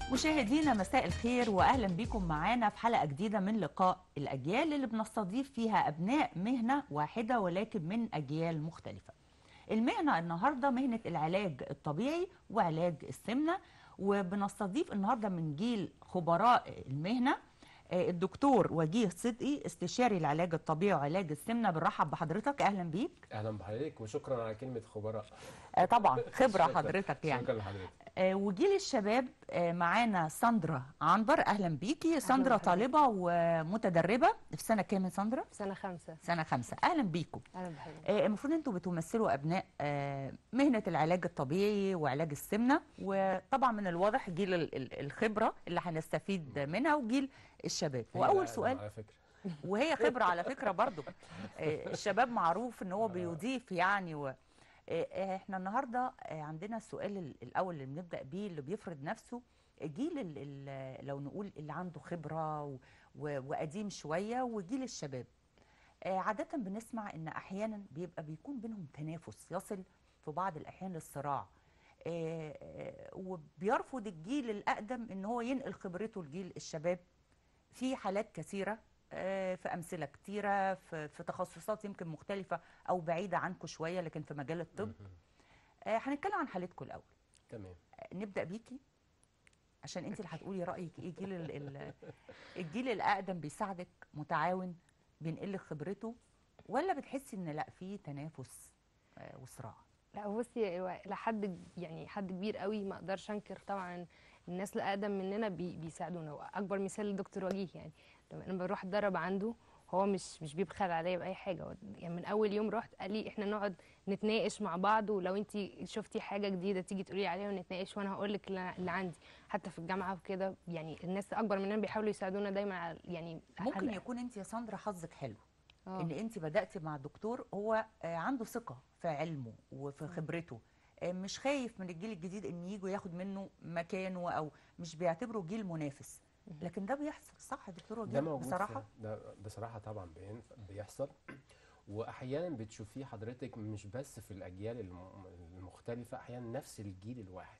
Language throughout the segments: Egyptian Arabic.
مشاهدينا مساء الخير واهلا بكم معانا في حلقه جديده من لقاء الاجيال اللي بنستضيف فيها ابناء مهنه واحده ولكن من اجيال مختلفه. المهنه النهارده مهنه العلاج الطبيعي وعلاج السمنه وبنستضيف النهارده من جيل خبراء المهنه آه، الدكتور وجيه صدقي استشاري العلاج الطبيعي وعلاج السمنه بنرحب بحضرتك اهلا بيك اهلا بحضرتك وشكرا على كلمه خبراء آه، طبعا خبره شكراً. حضرتك يعني شكرا لحضرتك آه، وجيل الشباب آه، معانا ساندرا عنبر اهلا بيكي ساندرا بحضرتك. طالبه ومتدربه في سنه كام يا ساندرا في سنة خمسة سنه خمسة اهلا بيكم أهلا بحضرتك آه، المفروض انتوا بتمثلوا ابناء آه، مهنه العلاج الطبيعي وعلاج السمنه وطبعا من الواضح جيل ال- ال- الخبره اللي هنستفيد منها وجيل الشباب هي واول الأقدم سؤال على فكره وهي خبرة على فكرة برضو آه، الشباب معروف ان هو بيضيف يعني و... آه، آه، احنا النهاردة آه، عندنا السؤال ال- الاول اللي بنبدأ بيه اللي بيفرض نفسه جيل ال... ال... لو نقول اللي عنده خبرة و... و... وقديم شوية وجيل الشباب آه، عادة بنسمع ان احيانا بيبقى بيكون بينهم تنافس يصل في بعض الاحيان للصراع آه، آه، وبيرفض الجيل الاقدم ان هو ينقل خبرته لجيل الشباب في حالات كثيرة آه، في أمثلة كتيرة في, في تخصصات يمكن مختلفة أو بعيدة عنكم شوية لكن في مجال الطب آه، هنتكلم عن حالتكم الأول تمام آه، نبدأ بيكي عشان أنت اللي هتقولي رأيك إيه جيل ال- ال- الجيل الأقدم بيساعدك متعاون بينقل لك خبرته ولا بتحسي إن لا في تنافس آه، وصراع لا بصي هو لحد يعني حد كبير قوي ما اقدرش انكر طبعا الناس اللي اقدم مننا بي بيساعدونا واكبر مثال الدكتور وجيه يعني لما انا بروح اتدرب عنده هو مش مش بيبخل عليا باي حاجه هو يعني من اول يوم رحت قال لي احنا نقعد نتناقش مع بعض ولو انت شفتي حاجه جديده تيجي تقولي لي عليها ونتناقش وانا هقول لك اللي اللي عندي حتى في الجامعه وكده يعني الناس اكبر مننا بيحاولوا يساعدونا دايما على- يعني ممكن على- يكون أنت يا ساندرا حظك حلو آه. ان انت بداتي مع دكتور هو آه، عنده ثقه في علمه وفي خبرته آه، مش خايف من الجيل الجديد ان يجوا ياخد منه مكانه او مش بيعتبره جيل منافس لكن ده بيحصل صح يا دكتور وجيه ده موجود بصراحه في- ده بصراحه طبعا بين- بيحصل واحيانا بتشوفيه حضرتك مش بس في الاجيال الم- المختلفه احيانا نفس الجيل الواحد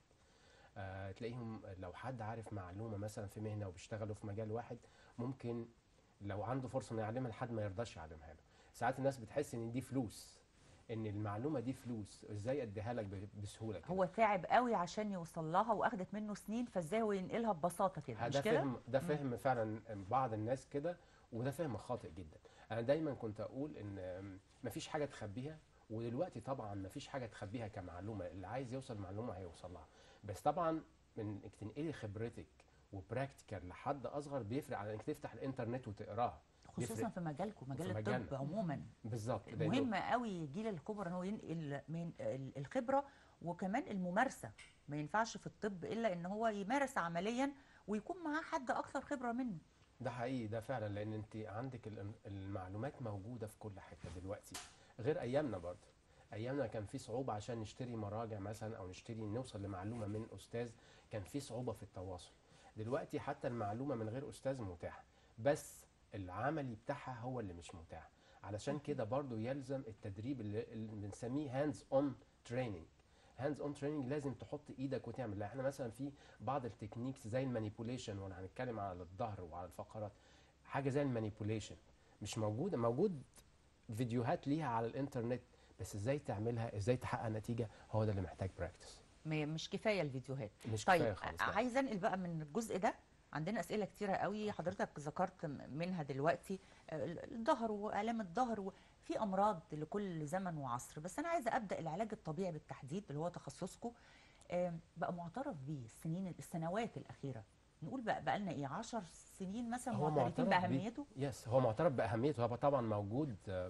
آه تلاقيهم لو حد عارف معلومه مثلا في مهنه وبيشتغلوا في مجال واحد ممكن لو عنده فرصه انه يعلمها لحد ما يرضاش يعلمها له ساعات الناس بتحس ان دي فلوس ان المعلومه دي فلوس ازاي اديها لك ب- بسهوله كده هو تعب قوي عشان يوصل لها واخدت منه سنين فازاي هو ينقلها ببساطه كده مش ده كده فهم ده فهم فعلا بعض الناس كده وده فهم خاطئ جدا انا دايما كنت اقول ان مفيش حاجه تخبيها ودلوقتي طبعا مفيش حاجه تخبيها كمعلومه اللي عايز يوصل معلومه هيوصل لها بس طبعا من انك تنقلي خبرتك وبراكتيكال لحد اصغر بيفرق على انك تفتح الانترنت وتقراها خصوصا بيفرق. في مجالكم مجال في الطب مجالنا. عموما بالظبط لأنه- مهم قوي جيل الكبر ان هو ينقل من ال- الخبره وكمان الممارسه ما ينفعش في الطب الا ان هو يمارس عمليا ويكون معاه حد اكثر خبره منه ده حقيقي ده فعلا لان انت عندك ال- المعلومات موجوده في كل حته دلوقتي غير ايامنا برضه ايامنا كان في صعوبه عشان نشتري مراجع مثلا او نشتري نوصل لمعلومه من استاذ كان في صعوبه في التواصل دلوقتي حتى المعلومه من غير استاذ متاحه بس العملي بتاعها هو اللي مش متاح علشان كده برضه يلزم التدريب اللي, اللي بنسميه هاندز اون تريننج هاندز اون تريننج لازم تحط ايدك وتعمل لا احنا مثلا في بعض التكنيكس زي المانيبوليشن وانا هنتكلم على الظهر وعلى الفقرات حاجه زي المانيبوليشن مش موجوده موجود فيديوهات ليها على الانترنت بس ازاي تعملها ازاي تحقق نتيجه هو ده اللي محتاج براكتس ما- مش كفايه الفيديوهات مش طيب كفايه خالص لا. عايزه انقل بقى من الجزء ده عندنا اسئله كتيره قوي حضرتك ذكرت م- منها دلوقتي آه، الظهر والام الظهر وفي امراض لكل زمن وعصر بس انا عايزه ابدا العلاج الطبيعي بالتحديد اللي هو تخصصكم آم، بقى معترف بيه السنين السنوات الاخيره نقول بقى بقى لنا ايه 10 سنين مثلا هو معترفين معترف بيه. باهميته يس هو معترف باهميته هو طبعا موجود آه،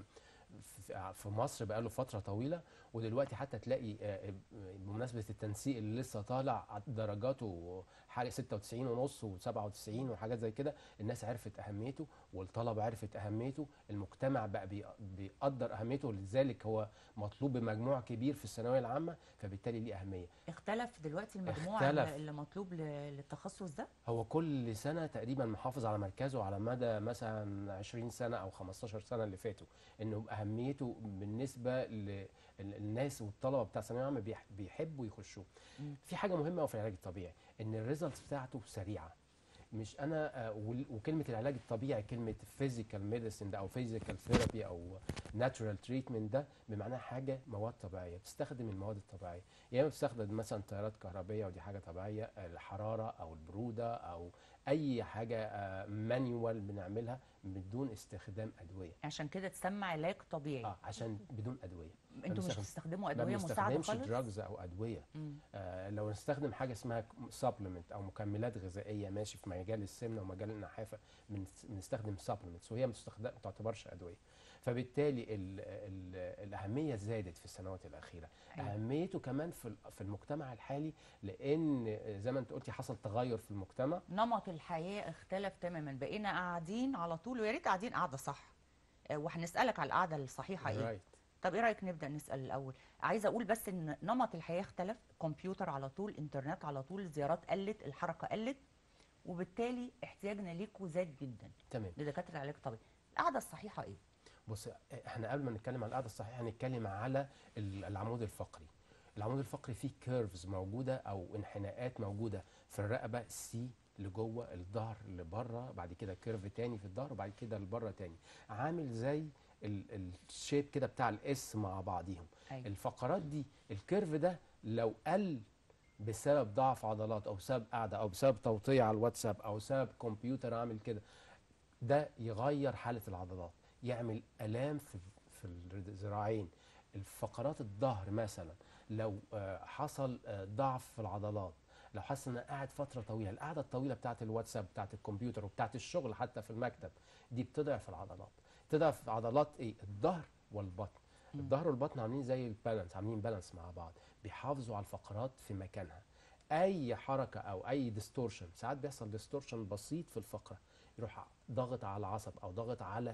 في- في مصر بقاله فتره طويله ودلوقتي حتى تلاقي آه، بمناسبه التنسيق اللي لسه طالع درجاته حوالي 96 ونص و97 وحاجات زي كده الناس عرفت اهميته والطلبه عرفت اهميته المجتمع بقى بي- بيقدر اهميته لذلك هو مطلوب بمجموع كبير في الثانويه العامه فبالتالي ليه اهميه اختلف دلوقتي المجموع اختلف. اللي اللي مطلوب ل- للتخصص ده هو كل سنة تقريبا محافظ على مركزه على مدى مثلا 20 سنة أو 15 سنة اللي فاتوا إنه أهميته بالنسبة ال- الناس والطلبه بتاع ثانويه عامه بيح- بيحبوا يخشوه مم. في حاجه مهمه قوي في العلاج الطبيعي ان الريزلتس بتاعته سريعه مش انا آه، وال- وكلمه العلاج الطبيعي كلمه فيزيكال ميديسين ده او فيزيكال ثيرابي او ناتشورال تريتمنت ده بمعناها حاجه مواد طبيعيه بتستخدم المواد الطبيعيه يا اما بتستخدم مثلا تيارات كهربيه ودي حاجه طبيعيه الحراره او البروده او اي حاجه مانيوال بنعملها بدون استخدام ادويه عشان كده تسمى علاج طبيعي اه عشان بدون ادويه انتوا مش بنستخدم- بتستخدموا ما ادويه مساعده بنستخدمش خالص دراجز او ادويه مم. آه لو نستخدم حاجه اسمها سبلمنت او مكملات غذائيه ماشي في مجال السمنه ومجال النحافه بنس- بنستخدم سبلمنتس وهي ما بتستخدم- ما تعتبرش ادويه فبالتالي ال ال الاهميه زادت في السنوات الاخيره أيوة. اهميته كمان في ال- في المجتمع الحالي لان زي ما انت قلتي حصل تغير في المجتمع نمط الحياه اختلف تماما بقينا قاعدين على طول ويا ريت قاعدين قاعده صح آه، وهنسالك على القعده الصحيحه ايه رايت طب ايه رايك نبدا نسال الاول عايزه اقول بس ان نمط الحياه اختلف كمبيوتر على طول انترنت على طول الزيارات قلت الحركه قلت وبالتالي احتياجنا ليكوا زاد جدا تمام لدكاتره العلاج الطبيعي القعده الصحيحه ايه بص احنا قبل ما نتكلم عن القعده الصحيحه هنتكلم على ال- العمود الفقري العمود الفقري فيه كيرفز موجوده او انحناءات موجوده في الرقبه سي لجوه الظهر لبره بعد كده كيرف تاني في الظهر وبعد كده لبره تاني عامل زي ال- الشيب كده بتاع الاس مع بعضيهم أيوة. الفقرات دي الكيرف ده لو قل بسبب ضعف عضلات او بسبب قعده او بسبب توطيه على الواتساب او بسبب كمبيوتر عامل كده ده يغير حاله العضلات يعمل الام في في الذراعين الفقرات الظهر مثلا لو آه، حصل آه، ضعف في العضلات لو حاسس ان أنا قاعد فتره طويله القعده الطويله بتاعه الواتساب بتاعه الكمبيوتر وبتاعه الشغل حتى في المكتب دي بتضعف العضلات تضعف عضلات ايه الظهر والبطن مم. الظهر والبطن عاملين زي البالانس عاملين بالانس مع بعض بيحافظوا على الفقرات في مكانها اي حركه او اي ديستورشن ساعات بيحصل ديستورشن بسيط في الفقره يروح ضاغط على العصب او ضاغط على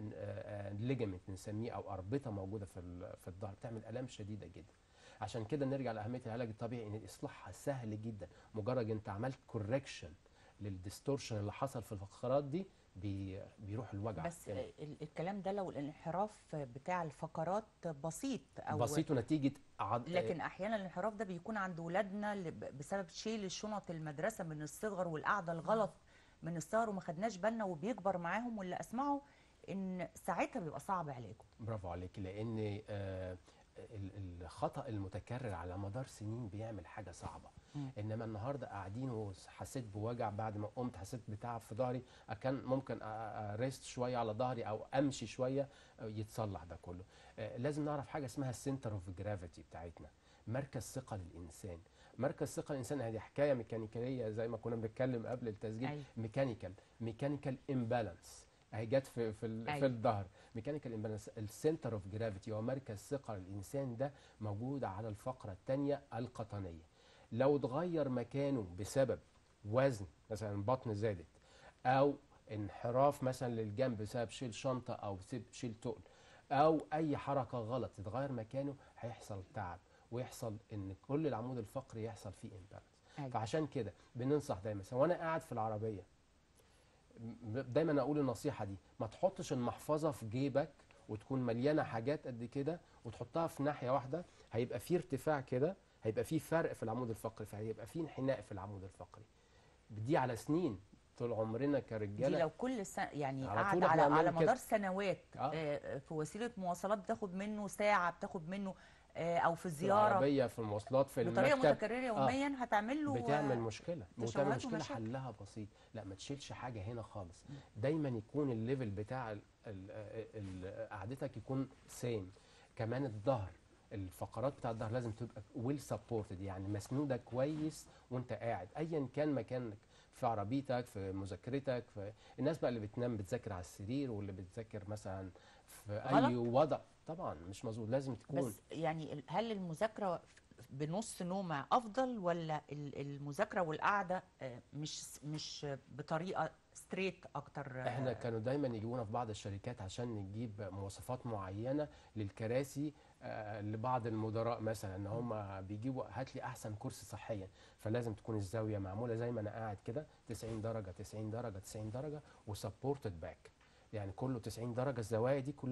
ليجمنت بنسميه او اربطه موجوده في ال- في الظهر بتعمل الام شديده جدا عشان كده نرجع لاهميه العلاج الطبيعي ان اصلاحها سهل جدا مجرد انت عملت كوركشن للديستورشن اللي حصل في الفقرات دي بي بيروح الوجع بس تاني. ال- الكلام ده لو الانحراف بتاع الفقرات بسيط او بسيط ونتيجه عض... لكن احيانا الانحراف ده بيكون عند ولادنا ل- بسبب شيل الشنط المدرسه من الصغر والقعده الغلط من الصغر وما خدناش بالنا وبيكبر معاهم واللي اسمعه ان ساعتها بيبقى صعب علاجه برافو عليك لان آه، ال- الخطا المتكرر على مدار سنين بيعمل حاجه صعبه مم. انما النهارده قاعدين وحسيت بوجع بعد ما قمت حسيت بتعب في ظهري كان ممكن اريست شويه على ظهري او امشي شويه آه، يتصلح ده كله آه، لازم نعرف حاجه اسمها السنتر اوف جرافيتي بتاعتنا مركز ثقه للانسان مركز ثقه الانسان هذه حكايه ميكانيكيه زي ما كنا بنتكلم قبل التسجيل أيوة. ميكانيكال ميكانيكال امبالانس اهي جت في في, ال- في أيوة. الظهر ميكانيكال امبالانس السنتر اوف جرافيتي هو مركز ثقه للانسان ده موجود على الفقره الثانيه القطنيه لو اتغير مكانه بسبب وزن مثلا البطن زادت او انحراف مثلا للجنب بسبب شيل شنطه او بسبب شيل تقل او اي حركه غلط اتغير مكانه هيحصل تعب ويحصل ان كل العمود الفقري يحصل فيه امبالانس أيوة. فعشان كده بننصح دايما وانا قاعد في العربيه م- دايما اقول النصيحه دي ما تحطش المحفظه في جيبك وتكون مليانه حاجات قد كده وتحطها في ناحيه واحده هيبقى في ارتفاع كده هيبقى في فرق في العمود الفقري فهيبقى في انحناء في العمود الفقري دي على سنين طول عمرنا دي كرجاله لو كل سنة يعني على قعد طول على إحنا على بنعمل مدار كده. سنوات آه. آه، في وسيله مواصلات بتاخد منه ساعه بتاخد منه آه، او في في زياره العربيه في المواصلات في بطريقه المكتب متكرره يوميا هتعمل له بتعمل آه، مشكله تشوهات وتعمل مشكله ومشاكل. حلها بسيط لا ما تشيلش حاجه هنا خالص دايما يكون الليفل بتاع ال- ال- ال- قعدتك يكون سيم كمان الظهر الفقرات بتاع الظهر لازم تبقى ويل سبورتد يعني مسنوده كويس وانت قاعد ايا كان مكانك في عربيتك في مذاكرتك في الناس بقى اللي بتنام بتذاكر على السرير واللي بتذاكر مثلا في اي غلط. وضع طبعا مش مظبوط لازم تكون بس يعني ال- هل المذاكره بنص نومه افضل ولا ال- المذاكره والقعده آه، مش مش بطريقه ستريت اكتر آه، احنا كانوا دايما يجيبونا في بعض الشركات عشان نجيب مواصفات معينه للكراسي آه، لبعض المدراء مثلا ان هم بيجيبوا هات لي احسن كرسي صحيا فلازم تكون الزاويه معموله زي ما انا قاعد كده 90 درجه 90 درجه 90 درجه وسبورتد باك يعني كله 90 درجه الزوايا دي كلها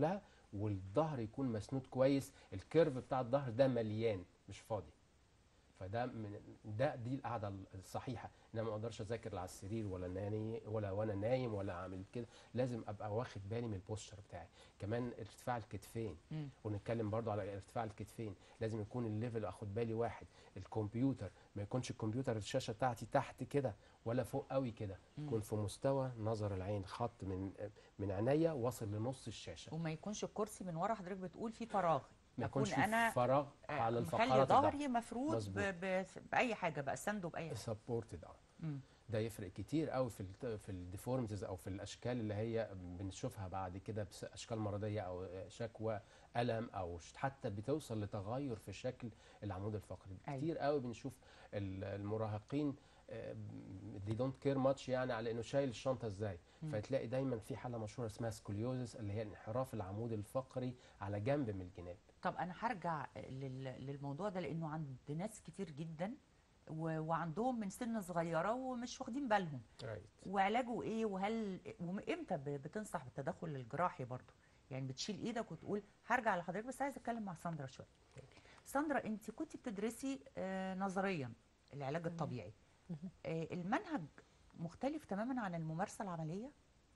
والظهر يكون مسنود كويس الكيرف بتاع الظهر ده مليان مش فاضي فده من ده دي القعده الصحيحه ان انا ما اقدرش اذاكر على السرير ولا ناني ولا وانا نايم ولا عامل كده لازم ابقى واخد بالي من البوستشر بتاعي كمان ارتفاع الكتفين مم. ونتكلم برضو على ارتفاع الكتفين لازم يكون الليفل اخد بالي واحد الكمبيوتر ما يكونش الكمبيوتر الشاشه بتاعتي تحت كده ولا فوق قوي كده مم. يكون في مستوى نظر العين خط من من عينيا واصل لنص الشاشه وما يكونش الكرسي من ورا حضرتك بتقول فيه فراغ ما أكون يكونش أنا في فراغ آه، على مخلي الفقرات الظهر ظهري مفروض ب... مظبوط. ب... باي حاجه بقى سنده باي حاجه سبورتد اه مم. ده يفرق كتير قوي في الت- في الديفورمتيز او في الاشكال اللي هي بنشوفها بعد كده بس اشكال مرضيه او شكوى الم او ش- حتى بتوصل لتغير في شكل العمود الفقري أيوة. كتير قوي بنشوف ال- المراهقين دي دونت كير ماتش يعني على انه شايل الشنطه ازاي مم. فتلاقي دايما في حاله مشهوره اسمها سكوليوزس اللي هي انحراف العمود الفقري على جنب من الجناب طب انا هرجع لل... للموضوع ده لانه عند ناس كتير جدا و... وعندهم من سن صغيره ومش واخدين بالهم وعلاجه ايه وهل وامتى ب- بتنصح بالتدخل الجراحي برضو يعني بتشيل ايدك وتقول هرجع لحضرتك بس عايزه اتكلم مع ساندرا شويه ساندرا انت كنت بتدرسي آه، نظريا العلاج الطبيعي آه، المنهج مختلف تماما عن الممارسه العمليه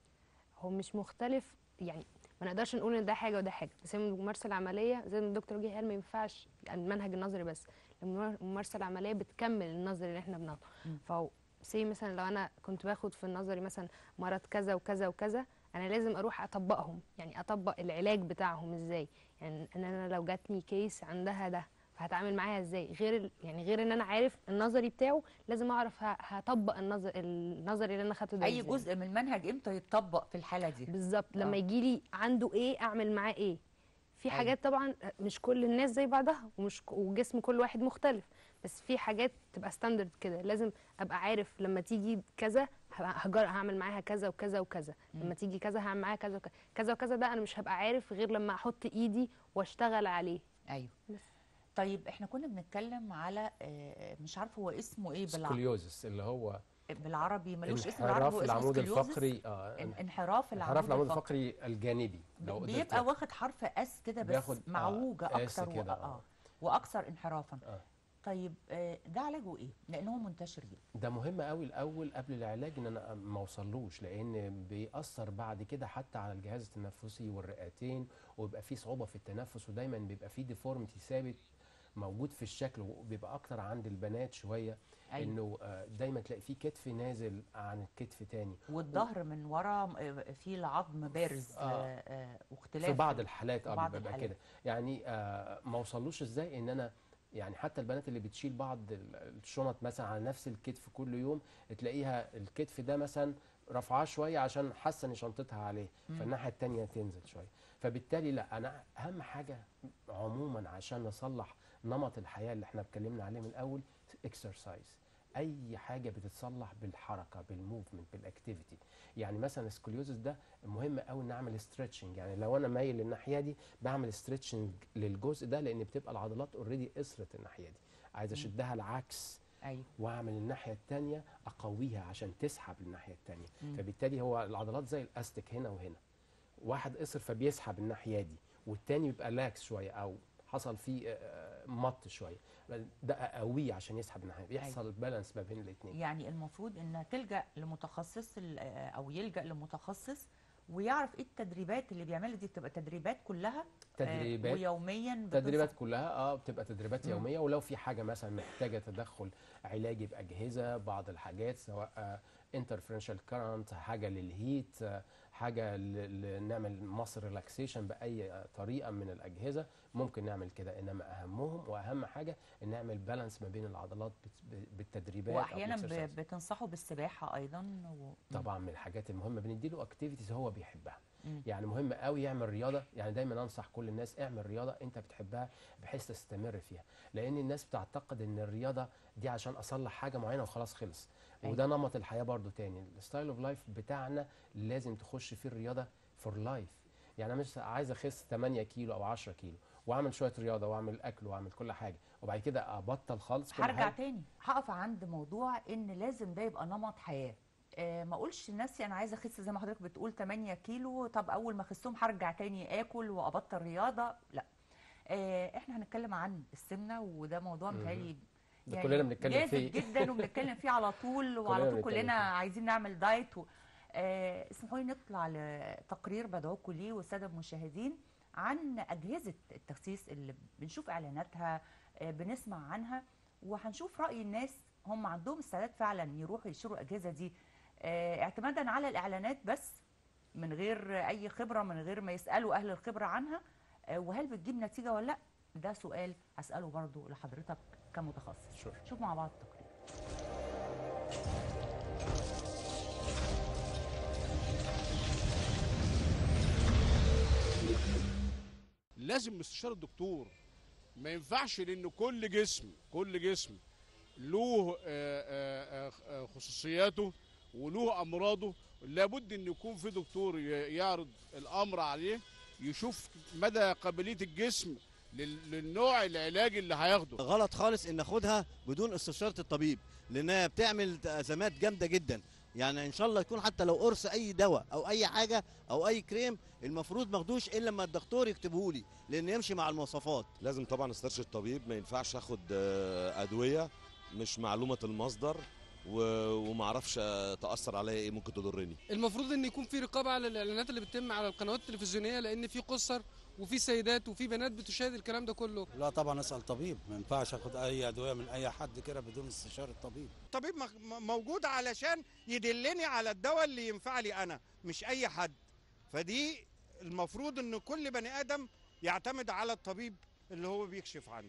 هو مش مختلف يعني ما نقدرش نقول ان ده حاجه وده حاجه بس هي الممارسه العمليه زي ما الدكتور جه قال ما ينفعش يعني المنهج النظري بس الممار- الممارسه العمليه بتكمل النظري اللي احنا بناخده مم. فهو سي مثلا لو انا كنت باخد في النظري مثلا مرض كذا وكذا وكذا انا لازم اروح اطبقهم يعني اطبق العلاج بتاعهم ازاي يعني ان انا لو جاتني كيس عندها ده فهتعامل معاها ازاي غير ال- يعني غير ان انا عارف النظري بتاعه لازم اعرف ه- هطبق النظر النظري اللي انا خدته ده اي إزاي. جزء من المنهج امتى يتطبق في الحاله دي بالظبط آه. لما يجي لي عنده ايه اعمل معاه ايه في أيوة. حاجات طبعا مش كل الناس زي بعضها ومش ك- وجسم كل واحد مختلف بس في حاجات تبقى ستاندرد كده لازم ابقى عارف لما تيجي كذا ه- هجر هعمل معاها كذا وكذا وكذا مم. لما تيجي كذا هعمل معاها كذا وكذا كذا وكذا ده انا مش هبقى عارف غير لما احط ايدي واشتغل عليه ايوه بس. طيب احنا كنا بنتكلم على آه، مش عارفه هو اسمه ايه بالع... سكوليوزس اللي هو بالعربي ملوش اسم بالعربي انحراف هو اسمه العمود سكليوزس. الفقري اه ان- انحراف العمود, انحراف العمود الفقري الجانبي لو قدرت بيبقى واخد حرف اس كده بس بياخد، آه، معوجه اس اكتر كده، و... آه. آه. واكثر انحرافا آه. طيب آه، ده علاجه ايه لان هو منتشر جدا ده مهم قوي الاول قبل العلاج ان انا ما اوصلوش لان بيأثر بعد كده حتى على الجهاز التنفسي والرئتين ويبقى فيه صعوبه في التنفس ودايما بيبقى فيه ديفورميتي ثابت موجود في الشكل وبيبقى اكتر عند البنات شويه أيوة. انه آه، دايما تلاقي فيه كتف نازل عن الكتف تاني والظهر من ورا آه، فيه العظم بارز آه. آه، آه، واختلاف في بعض الحالات اه بعض بيبقى الحالات. كده يعني آه ما وصلوش ازاي ان انا يعني حتى البنات اللي بتشيل بعض ال- الشنط مثلا على نفس الكتف كل يوم تلاقيها الكتف ده مثلا رفعاه شويه عشان حاسه ان شنطتها عليه مم. فالناحيه التانية تنزل شويه فبالتالي لا انا اهم حاجه عموما عشان نصلح نمط الحياه اللي احنا اتكلمنا عليه من الاول اكسرسايز اي حاجه بتتصلح بالحركه بالموفمنت بالاكتيفيتي يعني مثلا السكوليوزس ده مهم قوي ان اعمل ستريتشنج يعني لو انا مايل للناحيه دي بعمل ستريتشنج للجزء ده لان بتبقى العضلات اوريدي قصرت الناحيه دي عايز مم. اشدها العكس ايوه واعمل الناحيه الثانيه اقويها عشان تسحب الناحيه الثانيه مم. فبالتالي هو العضلات زي الاستيك هنا وهنا واحد قصر فبيسحب الناحيه دي والتاني يبقى لاكس شويه او حصل فيه آه، مط شويه ده اقويه عشان يسحب الناحيه يحصل بالانس ما بين الاثنين يعني المفروض انها تلجا لمتخصص ال- آه، او يلجا لمتخصص ويعرف ايه التدريبات اللي بيعملها دي بتبقى تدريبات كلها آه، تدريبات ويوميا بتنصح- تدريبات كلها اه بتبقى تدريبات مم. يوميه ولو في حاجه مثلا محتاجه تدخل علاجي باجهزه بعض الحاجات سواء انترفرنشال كارنت حاجه للهيت آه، حاجه ل- ل- نعمل مصر ريلاكسيشن باي آه، طريقه من الاجهزه ممكن نعمل كده انما اهمهم واهم حاجه ان نعمل بالانس ما بين العضلات بت- ب- بالتدريبات أو واحيانا بالإكسرسايز. ب- بتنصحوا بالسباحه ايضا و... طبعا من الحاجات المهمه بنديله اكتيفيتيز هو بيحبها مم. يعني مهم قوي يعمل رياضه يعني دايما انصح كل الناس اعمل رياضه انت بتحبها بحيث تستمر فيها لان الناس بتعتقد ان الرياضه دي عشان اصلح حاجه معينه وخلاص خلص أيوة. وده نمط الحياه برضو تاني الستايل اوف لايف بتاعنا لازم تخش فيه الرياضه فور لايف يعني انا مش عايز اخس 8 كيلو او 10 كيلو واعمل شويه رياضه واعمل اكل واعمل كل حاجه وبعد كده ابطل خالص كل هرجع حاجه تاني هقف عند موضوع ان لازم ده يبقى نمط حياه آه، ما اقولش لنفسي انا عايزه اخس زي ما حضرتك بتقول 8 كيلو طب اول ما اخسهم هرجع تاني اكل وابطل رياضه لا آه، احنا هنتكلم عن السمنه وده موضوع مهم. متهيألي ده كلنا بنتكلم جاذب فيه. جدا وبنتكلم فيه على طول وعلى كلنا طول بنتكلم كلنا فيه. عايزين نعمل دايت و... آه، اسمحوا لي نطلع لتقرير بدعوكم ليه والساده المشاهدين عن اجهزه التخسيس اللي بنشوف اعلاناتها آه، بنسمع عنها وهنشوف راي الناس هم عندهم استعداد فعلا يروحوا يشتروا الاجهزه دي آه، اعتمادا على الاعلانات بس من غير اي خبره من غير ما يسالوا اهل الخبره عنها آه، وهل بتجيب نتيجه ولا لا ده سؤال هساله برضو لحضرتك كمتخصص شور. شوف مع بعض التقرير لازم استشاره الدكتور ما ينفعش لان كل جسم كل جسم له آه، آه، آه، خصوصياته وله امراضه لابد ان يكون في دكتور ي- يعرض الامر عليه يشوف مدى قابليه الجسم لل- للنوع العلاجي اللي هياخده غلط خالص ان اخدها بدون استشاره الطبيب لانها بتعمل ازمات جامده جدا يعني ان شاء الله يكون حتى لو قرص اي دواء او اي حاجه او اي كريم المفروض ما اخدوش الا لما الدكتور يكتبه لي لان يمشي مع المواصفات لازم طبعا استرشد الطبيب ما ينفعش اخد آه، ادويه مش معلومه المصدر و- وما اعرفش آه، تاثر عليا ايه ممكن تضرني المفروض ان يكون في رقابه على الاعلانات اللي بتتم على القنوات التلفزيونيه لان في قصر وفي سيدات وفي بنات بتشاهد الكلام ده كله لا طبعا اسال طبيب ما ينفعش اخد اي ادويه من اي حد كده بدون استشاره طبيب الطبيب مخ- م- موجود علشان يدلني على الدواء اللي ينفع لي انا مش اي حد فدي المفروض ان كل بني ادم يعتمد على الطبيب اللي هو بيكشف عنده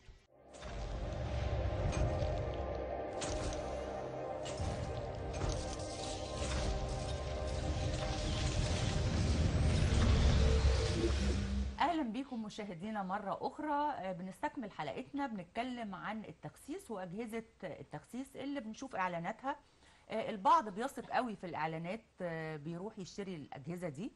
اهلا بيكم مشاهدينا مره اخرى آه، بنستكمل حلقتنا بنتكلم عن التخسيس واجهزه التخسيس اللي بنشوف اعلاناتها آه، البعض بيثق قوي في الاعلانات آه، بيروح يشتري الاجهزه دي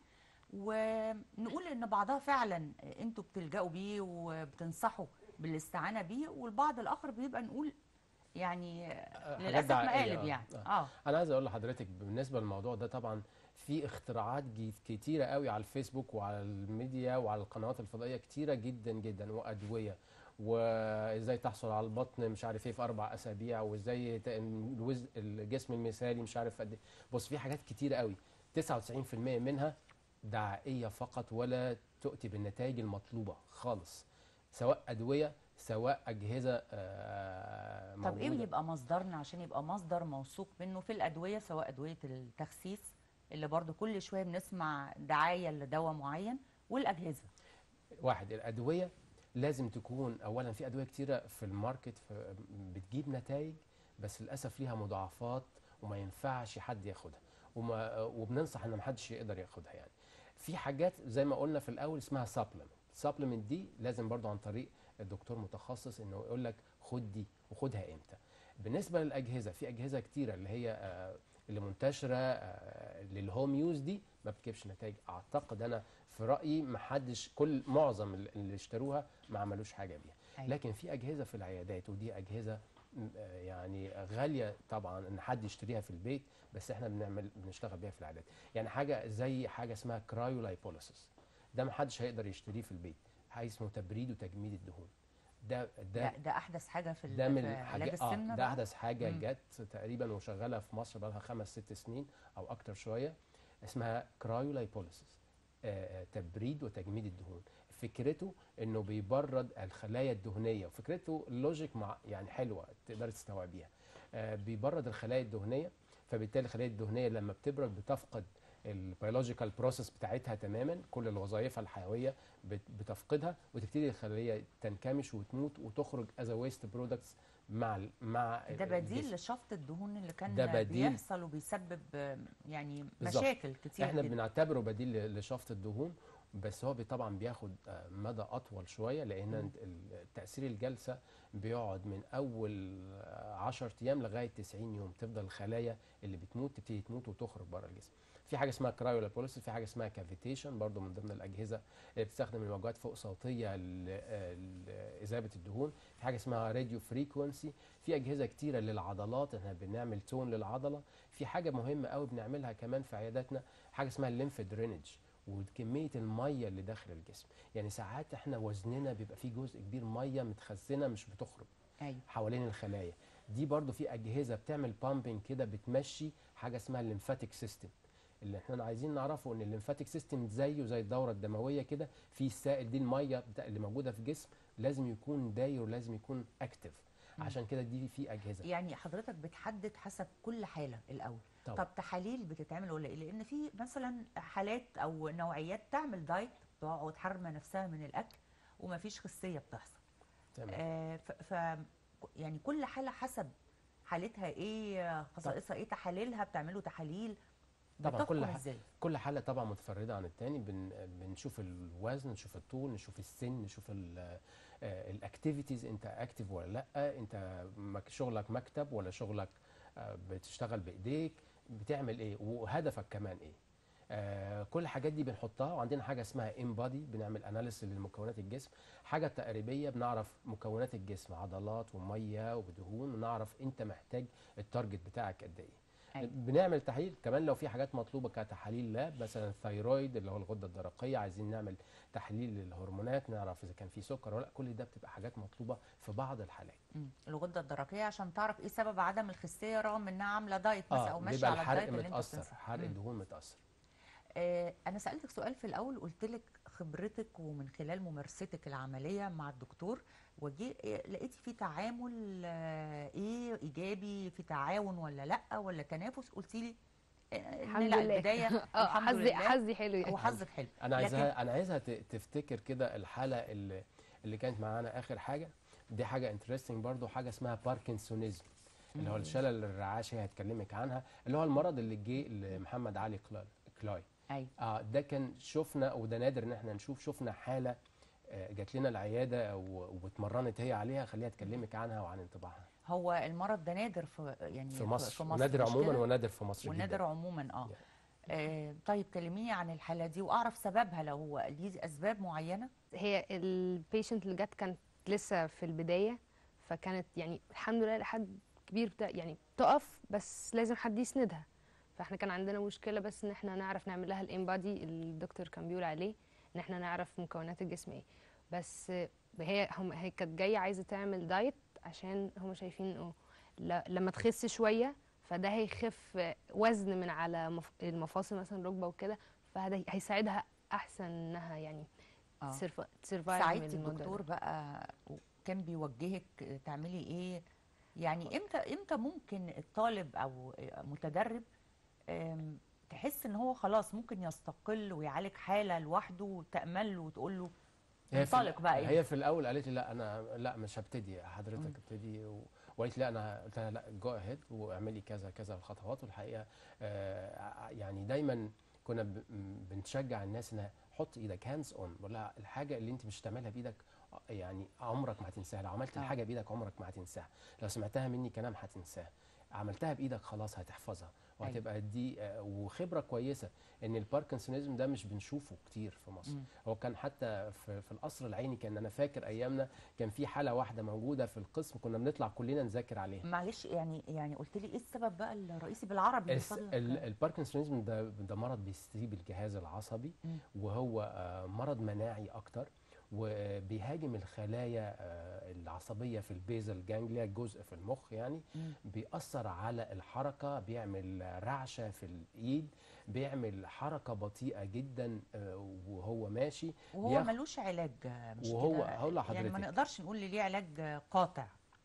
ونقول ان بعضها فعلا آه، انتوا بتلجأوا بيه وبتنصحوا بالاستعانه بيه والبعض الاخر بيبقى نقول يعني آه، حاجات للاسف دعائية، مقالب آه، يعني آه. اه انا عايز اقول لحضرتك بالنسبه للموضوع ده طبعا في اختراعات جي- كتيره قوي على الفيسبوك وعلى الميديا وعلى القنوات الفضائيه كتيره جدا جدا وادويه وازاي تحصل على البطن مش عارف ايه في اربع اسابيع وازاي ت- الوز- الجسم المثالي مش عارف قد ايه بص في حاجات كتيره قوي 99% منها دعائيه فقط ولا تؤتي بالنتائج المطلوبه خالص سواء ادويه سواء اجهزه آه، طب ايه موجودة. بيبقى مصدرنا عشان يبقى مصدر موثوق منه في الادويه سواء ادويه التخسيس اللي برضو كل شويه بنسمع دعايه لدواء معين والاجهزه واحد الادويه لازم تكون اولا في ادويه كتيره في الماركت ف- بتجيب نتائج بس للاسف ليها مضاعفات وما ينفعش حد ياخدها وما وبننصح ان ما حدش يقدر ياخدها يعني في حاجات زي ما قلنا في الاول اسمها سبلمنت سبلمنت دي لازم برضو عن طريق الدكتور متخصص انه يقول لك خد دي وخدها امتى بالنسبه للاجهزه في اجهزه كتيره اللي هي آه، اللي منتشره آه، للهوم يوز دي ما بتجيبش نتائج اعتقد انا في رايي ما حدش كل معظم اللي اشتروها ما عملوش حاجه بيها أيوة. لكن في اجهزه في العيادات ودي اجهزه م- آه، يعني غاليه طبعا ان حد يشتريها في البيت بس احنا بنعمل بنشتغل بيها في العيادات يعني حاجه زي حاجه اسمها كرايولايبوليسيس ده ما حدش هيقدر يشتريه في البيت حاجه اسمه تبريد وتجميد الدهون ده ده, ده ده احدث حاجه في, ال- ده من في علاج الحاجات اه السمنه ده بقى؟ احدث حاجه مم. جت تقريبا وشغاله في مصر بقى لها خمس ست سنين او اكتر شويه اسمها كرايولايبوليسيس آه، آه، تبريد وتجميد الدهون فكرته انه بيبرد الخلايا الدهنيه وفكرته لوجيك مع يعني حلوه تقدر تستوعبيها آه، بيبرد الخلايا الدهنيه فبالتالي الخلايا الدهنيه لما بتبرد بتفقد البيولوجيكال بروسيس بتاعتها تماما كل الوظائف الحيويه بت- بتفقدها وتبتدي الخليه تنكمش وتموت وتخرج از ويست برودكتس مع ال- مع ده بديل الجسم. لشفط الدهون اللي كان ده بديل. بيحصل وبيسبب آه، يعني بالظبط. مشاكل كتير احنا جدا. بنعتبره بديل ل- لشفط الدهون بس هو بي- طبعا بياخد آه، مدى اطول شويه لان مم. ال- تاثير الجلسه بيقعد من اول 10 ايام لغايه 90 يوم تفضل الخلايا اللي بتموت تبتدي تموت وتخرج بره الجسم في حاجه اسمها كرايولابوليسيس في حاجه اسمها كافيتيشن برضو من ضمن الاجهزه اللي بتستخدم الموجات فوق صوتيه ل- لاذابه الدهون في حاجه اسمها راديو فريكونسي في اجهزه كتيره للعضلات احنا بنعمل تون للعضله في حاجه مهمه قوي بنعملها كمان في عياداتنا حاجه اسمها الليمف درينج وكميه الميه اللي داخل الجسم يعني ساعات احنا وزننا بيبقى فيه جزء كبير ميه متخزنه مش بتخرج ايوه حوالين الخلايا دي برضو في اجهزه بتعمل بامبنج كده بتمشي حاجه اسمها الليمفاتيك سيستم اللي احنا عايزين نعرفه ان الليمفاتيك سيستم زيه زي الدوره الدمويه كده في السائل دي الميه بتاع اللي موجوده في الجسم لازم يكون داير ولازم يكون اكتف مم. عشان كده دي في اجهزه يعني حضرتك بتحدد حسب كل حاله الاول طبعا. طب تحاليل بتتعمل ولا ايه لان في مثلا حالات او نوعيات تعمل دايت تقعد حارمه نفسها من الاكل ومفيش خسيه بتحصل تمام آه ف, ف يعني كل حاله حسب حالتها ايه خصائصها ايه تحاليلها بتعملوا تحاليل طبعا كل بتحكم ح- ازاي كل حاله طبعا متفرده عن التاني بن بنشوف الوزن نشوف الطول نشوف السن نشوف الاكتيفيتيز انت اكتف ولا لا انت مك- شغلك مكتب ولا شغلك آه، بتشتغل بايديك بتعمل ايه وهدفك كمان ايه آه كل الحاجات دي بنحطها وعندنا حاجه اسمها ام بادي بنعمل اناليسيس لمكونات الجسم حاجه تقريبيه بنعرف مكونات الجسم عضلات وميه ودهون ونعرف انت محتاج التارجت بتاعك قد ايه أيوة. بنعمل تحاليل كمان لو في حاجات مطلوبه كتحاليل لاب مثلا الثيرويد اللي هو الغده الدرقيه عايزين نعمل تحليل للهرمونات نعرف اذا كان في سكر ولا لا كل ده بتبقى حاجات مطلوبه في بعض الحالات مم. الغده الدرقيه عشان تعرف ايه سبب عدم الخسيه رغم انها عامله دايت مثلا او ماشيه بيبقى على الحرق الدايت اللي انت متاثر بتنصح حرق مم. الدهون متاثر آه، أنا سألتك سؤال في الأول قلت لك خبرتك ومن خلال ممارستك العملية مع الدكتور وجي آه، لقيتي في تعامل آه، إيه إيجابي في تعاون ولا لأ ولا تنافس قلتي لي آه، إن الحمد لا لله البداية اه الحمد حظي لله حظي حلو يعني وحظك حلو انا لكن- عايزها انا عايزها ت- تفتكر كده الحاله اللي اللي كانت معانا اخر حاجه دي حاجه انترستنج برضو حاجه اسمها باركنسونيزم اللي هو مم. الشلل الرعاشي هي هتكلمك عنها اللي هو المرض اللي جه لمحمد علي كلا- كلاي أيوة اه ده كان شفنا وده نادر ان احنا نشوف شفنا حاله آه، جات لنا العياده و- واتمرنت هي عليها خليها تكلمك عنها وعن انطباعها هو المرض ده نادر في يعني في مصر, في مصر نادر مش عموما كده؟ ونادر في مصر ونادر جدا عموما اه آه، طيب كلميني عن الحالة دي وأعرف سببها لو هو ليه أسباب معينة هي البيشنت اللي جت كانت لسه في البدايه فكانت يعني الحمد لله لحد كبير بتا يعني تقف بس لازم حد يسندها فاحنا كان عندنا مشكله بس ان احنا نعرف نعمل لها الانبادي الدكتور كان بيقول عليه ان احنا نعرف مكونات الجسم ايه بس هي هم هي كانت جايه عايزه تعمل دايت عشان هم شايفين انه ل- لما تخس شويه فده هيخف وزن من على مف- المفاصل مثلا ركبه وكده فهذا هيساعدها احسن انها يعني آه. تسرفايف ساعدتي الدكتور بقى وكان بيوجهك تعملي ايه يعني امتى امتى ممكن الطالب او متدرب أم، تحس ان هو خلاص ممكن يستقل ويعالج حاله لوحده وتامل له وتقول له هي في انطلق بقى هي في الاول قالت لي لا انا لا مش هبتدي حضرتك ابتدي و- وقالت لي لا انا قلت لها لا جو اهيد واعملي كذا كذا الخطوات والحقيقه آه، يعني دايما كنا ب- م- بنشجع الناس انها حط ايدك هاندز اون ولا الحاجه اللي انت مش هتعملها بايدك آه، يعني عمرك ما هتنساها لو عملت آه. الحاجه بايدك عمرك ما هتنساها لو سمعتها مني كلام هتنساها عملتها بايدك خلاص هتحفظها أيوة. وهتبقى دي آه، وخبره كويسه ان الباركنسونيزم ده مش بنشوفه كتير في مصر مم. هو كان حتى في, في القصر العيني كان انا فاكر ايامنا كان في حاله واحده موجوده في القسم كنا بنطلع كلنا نذاكر عليها معلش يعني يعني قلت لي ايه السبب بقى الرئيسي بالعربي الس- بفضلك؟ ال- الباركنسونيزم ده ده مرض بيستجيب الجهاز العصبي مم. وهو آه، مرض مناعي اكتر وبيهاجم الخلايا آه، العصبيه في البيزل جانجليا جزء في المخ يعني مم. بيأثر على الحركه بيعمل رعشه في الايد بيعمل حركه بطيئه جدا آه، وهو ماشي وهو بياخد- ملوش علاج مش وهو- كده هقول يعني ما لحضرتك. نقدرش نقول لي ليه علاج قاطع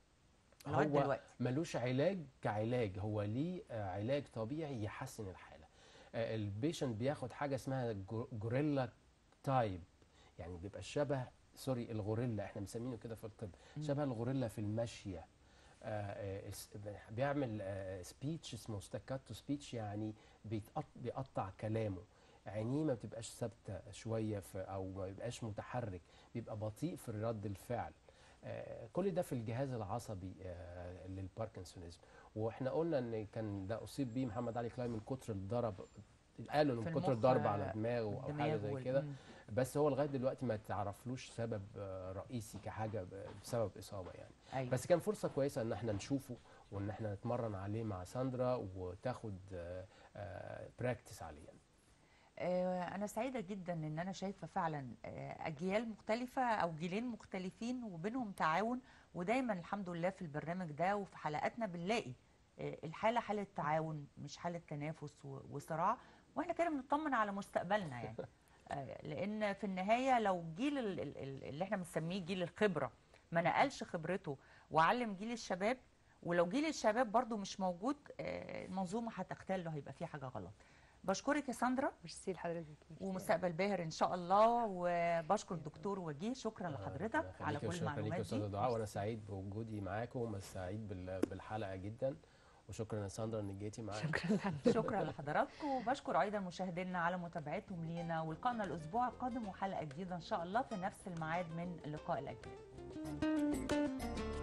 لغايه هو دلوقتي ملوش علاج كعلاج هو ليه آه، علاج طبيعي يحسن الحاله آه، البيشنت بياخد حاجه اسمها جو- جوريلا تايب يعني بيبقى شبه سوري الغوريلا احنا مسمينه كده في الطب مم. شبه الغوريلا في المشيه آه، آه، اس- بيعمل سبيتش اسمه ستاكاتو سبيتش يعني بيتقط- بيقطع كلامه عينيه ما بتبقاش ثابته شويه في او ما بيبقاش متحرك بيبقى بطيء في رد الفعل آه، كل ده في الجهاز العصبي آه، للباركنسونيزم واحنا قلنا ان كان ده اصيب بيه محمد علي كلاي من كتر الضرب قالوا في من كتر المخ، الضرب آه، على دماغه او حاجه الدماغ زي وال- كده مم. بس هو لغايه دلوقتي ما تعرفلوش سبب آه، رئيسي كحاجه ب- بسبب اصابه يعني أيوة. بس كان فرصه كويسه ان احنا نشوفه وان احنا نتمرن عليه مع ساندرا وتاخد براكتس عليه يعني. آه، أنا سعيدة جدا إن أنا شايفة فعلا آه، أجيال مختلفة أو جيلين مختلفين وبينهم تعاون ودايما الحمد لله في البرنامج ده وفي حلقاتنا بنلاقي آه، الحالة حالة تعاون مش حالة تنافس و- وصراع واحنا كده بنطمن على مستقبلنا يعني آه، لأن في النهاية لو جيل ال- ال- ال- اللي احنا بنسميه جيل الخبرة ما نقلش خبرته وعلم جيل الشباب ولو جيل الشباب برضو مش موجود آه، المنظومة هتختل وهيبقى في حاجة غلط بشكرك يا ساندرا ميرسي لحضرتك ميرسي. ومستقبل باهر ان شاء الله وبشكر الدكتور وجيه شكرا لحضرتك على كل شكرا ليك يا المعلومات استاذ دي دعاء وانا سعيد بوجودي معاكم وسعيد بال- بالحلقه جدا وشكرا يا ساندرا انك جيتي معايا شكرا لحضرتك شكرا لحضراتكم وبشكر ايضا مشاهدينا على متابعتهم لينا ولقائنا الاسبوع القادم وحلقه جديده ان شاء الله في نفس الميعاد من لقاء الاجيال